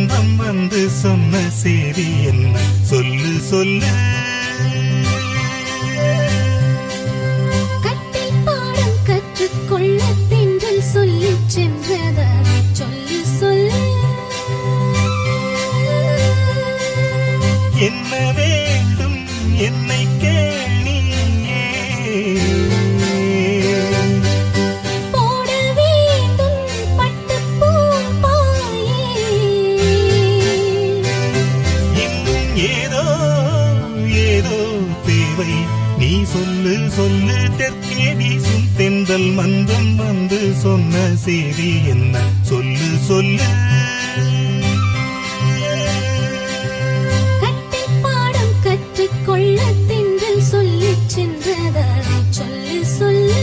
மன்றம் வந்து சொன்ன செய்தி என்ன சொல்லு சொல்லு கட்டில் பாடம் கற்றுக்கொள்ள தென்றல் சொல்லிச் சென்றது அதைச் சொல்லு சொல்லு என்ன வேண்டும் என்னை கேளியே போட வேண்டும் பட்டுப் பூம்பாயே. இன்னும் ஏதோ ஏதோ தேவை நீ சொல்லு சொல்லு தெற்கே வீசும் தென்றல் மன்றம் வந்து சொன்ன செய்தி என்ன சொல்லு சொல்லு கட்டில் பாடம் கற்றுக்கொள்ள தென்றல் சொல்லிச் சென்றது அதைச் சொல்லு சொல்லு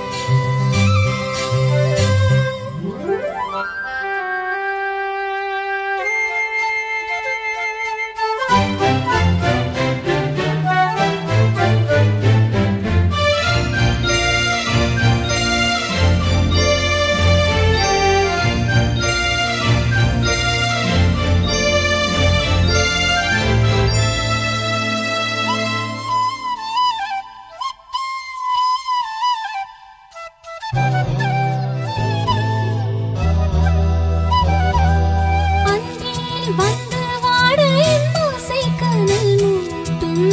அந்தியில் வந்து வாட என் ஆசை கனல் மூட்டும்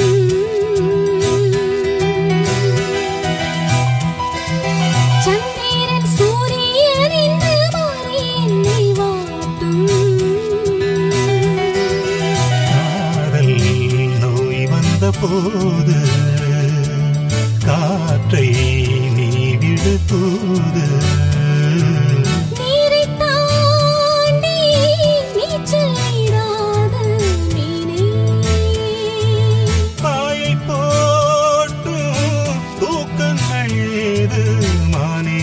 சந்திரன் சூரியன் என்று மாறி என்னை வாட்டும் காதல் நோய் வந்த போது காற்றை நீ விடு தூது நீரைத் தாண்டி நீச்சல் நீடாத மீனே பாயை போட்டும் தூக்கங்கள் ஏது மானே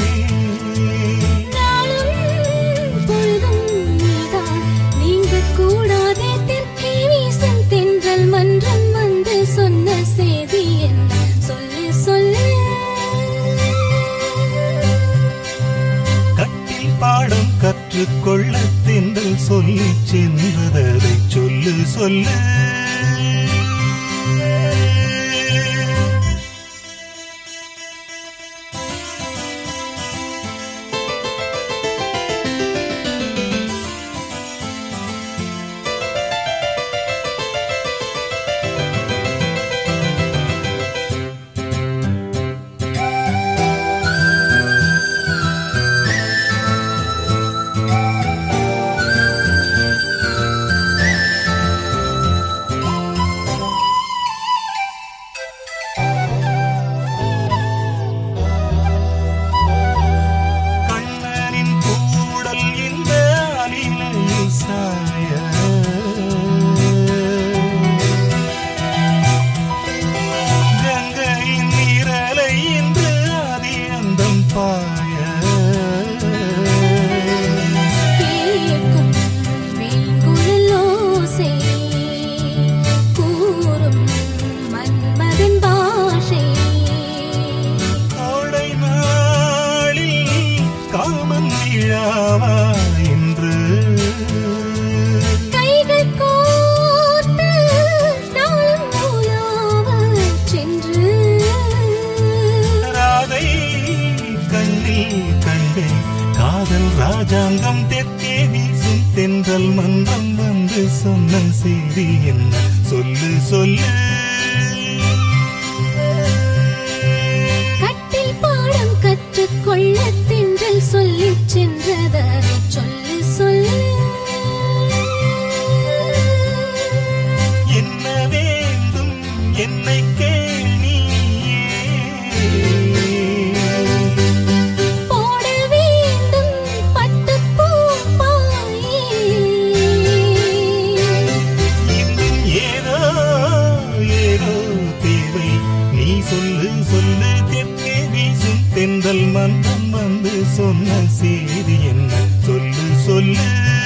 நாளும் பொழுதும் நீதான் நீங்கக் கூடாதே தெற்கே வீசும் தென்றல் மன்றம் வந்து சொன்ன செய்தி என்ன சொல்லு சொல்லு கட்டில் பாடம் கற்றுக்கொள்ள தென்றல் சொல்லி சென்றதை சொல்லு சொல்லு கண்ணனின் கூடல் இந்த அலிலையில் சாய கங்கையின் நீரலை இன்று அதி அந்தம் பாய கேட்கும் வேங்குழல் ஓசை கூறும் மன்மதன் பாஷை கோடை நாளில் காமன் விழாவா என்று கைகள் கோர்த்து நாளும் உலாவச் சென்று ராதை கண்ணில் கண்டே காதல் ராஜாங்கம் தெற்கே வீசும் தென்றல் மன்றம் வந்து சொன்ன செய்தி என்ன சொல்லு சொல்லு கட்டில் பாடம் கற்றுக்கொள்ள தென்றல் சொல்லிச் சென்றது அதைச் சொல்லு சொல்லு என்ன வேண்டும் என்னை கேளியே போட வேண்டும் பட்டுப் பூம்பாயே. இன்னும் ஏதோ ஏதோ தேவை நீ சொல்லு சொல்லு தெற்கே வீசும் தென்றல் மன்றம் வந்து சொன்ன செய்தி என்ன சொல்லு சொல்லு